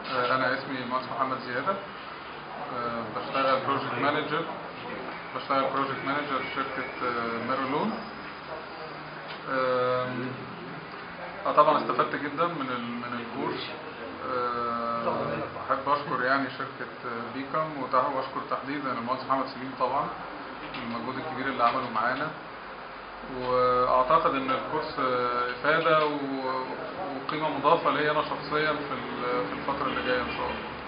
آه، أنا اسمي مهندس محمد زيادة آه، بشتغل بروجكت مانجر بشتغل بروجكت مانجر في شركة آه، ميرولون آم، اه طبعا استفدت جدا من ال- من الكورس آه، احب اشكر يعني شركه آه، بيكم وده- واشكر تحديدا المهندس محمد سليم طبعا المجهود الكبير اللي عمله معانا واعتقد ان الكورس آه، افاده و- وقيمه مضافه ليا انا شخصيا في ال- في الفتره اللي جايه ان شاء الله